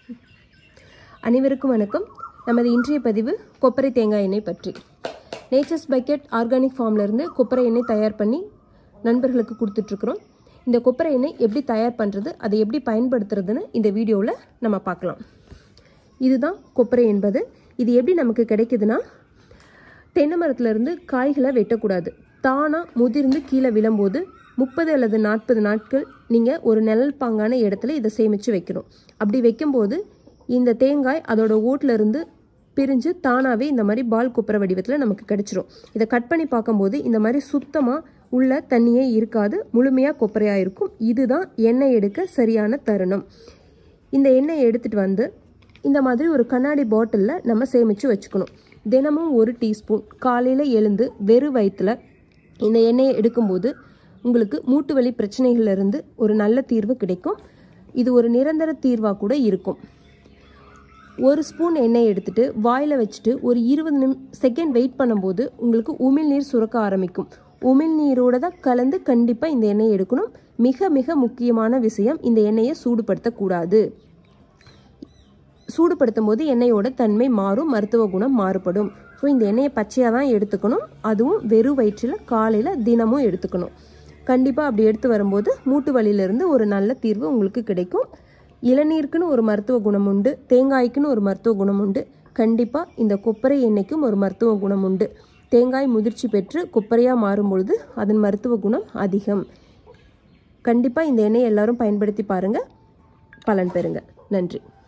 அனைவருக்கும் வணக்கம் நமது இன்றைய பதிவு கொப்பரை தேங்காய் எண்ணெய் பற்றி நேச்சர்ஸ் பக்கெட் ஆர்கானிக் ஃபார்ம்லேருந்து கொப்பரை எண்ணெய் தயார் பண்ணி நண்பர்களுக்கு கொடுத்துட்ருக்குறோம் இந்த கொப்பரை எண்ணெய் எப்படி தயார் பண்ணுறது அதை எப்படி பயன்படுத்துறதுன்னு இந்த வீடியோவில் நம்ம பார்க்கலாம் இதுதான் கொப்பரை என்பது இது எப்படி நமக்கு கிடைக்குதுன்னா தென்னை மரத்துலேருந்து காய்களை வெட்டக்கூடாது தானாக முதிர்ந்து கீழே விழும்போது முப்பது அல்லது நாற்பது நாட்கள் நீங்கள் ஒரு நிழல் பாங்கான இடத்துல இதை சேமித்து வைக்கணும் அப்படி வைக்கும்போது இந்த தேங்காய் அதோட ஓட்டில் இருந்து பிரிஞ்சு தானாகவே இந்த மாதிரி பால் குப்புற வடிவத்தில் நமக்கு கிடைச்சிரும் இதை கட் பண்ணி பார்க்கும்போது இந்த மாதிரி சுத்தமாக உள்ள தண்ணியே இருக்காது முழுமையாக கொப்பரையாக இருக்கும் இதுதான் எண்ணெய் எடுக்க சரியான தருணம் இந்த எண்ணெயை எடுத்துகிட்டு வந்து இந்த மாதிரி ஒரு கண்ணாடி பாட்டிலில் நம்ம சேமித்து வச்சுக்கணும் தினமும் ஒரு டீஸ்பூன் காலையில் எழுந்து வெறும் வயிற்றில் இந்த எண்ணெயை எடுக்கும்போது உங்களுக்கு மூட்டு வலி பிரச்சனைகள்லேருந்து ஒரு நல்ல தீர்வு கிடைக்கும் இது ஒரு நிரந்தர தீர்வாக கூட இருக்கும் ஒரு ஸ்பூன் எண்ணெய் எடுத்துட்டு வாயில் வச்சுட்டு ஒரு இருபது நிம் செகண்ட் வெயிட் பண்ணும்போது உங்களுக்கு உமிழ்நீர் சுரக்க ஆரம்பிக்கும் உமிழ்நீரோட தான் கலந்து கண்டிப்பாக இந்த எண்ணெயை எடுக்கணும் மிக மிக முக்கியமான விஷயம் இந்த எண்ணெயை சூடுபடுத்தக்கூடாது சூடுபடுத்தும் போது எண்ணெயோட தன்மை மாறும் மருத்துவ குணம் மாறுபடும் ஸோ இந்த எண்ணெயை பச்சையாக தான் எடுத்துக்கணும் அதுவும் வெறும் வயிற்றில் காலையில் தினமும் எடுத்துக்கணும் கண்டிப்பாக அப்படி எடுத்து வரும்போது மூட்டு வலியிலிருந்து ஒரு நல்ல தீர்வு உங்களுக்கு கிடைக்கும் இளநீருக்குன்னு ஒரு மருத்துவ குணம் உண்டு தேங்காய்க்குன்னு ஒரு மருத்துவ குணம் உண்டு கண்டிப்பாக இந்த கொப்பரை எண்ணெய்க்கும் ஒரு மருத்துவ குணம் உண்டு தேங்காய் முதிர்ச்சி பெற்று கொப்பரையாக மாறும் பொழுது அதன் மருத்துவ குணம் அதிகம் கண்டிப்பாக இந்த எண்ணெயை எல்லாரும் பயன்படுத்தி பாருங்கள் பலன் பெறுங்க நன்றி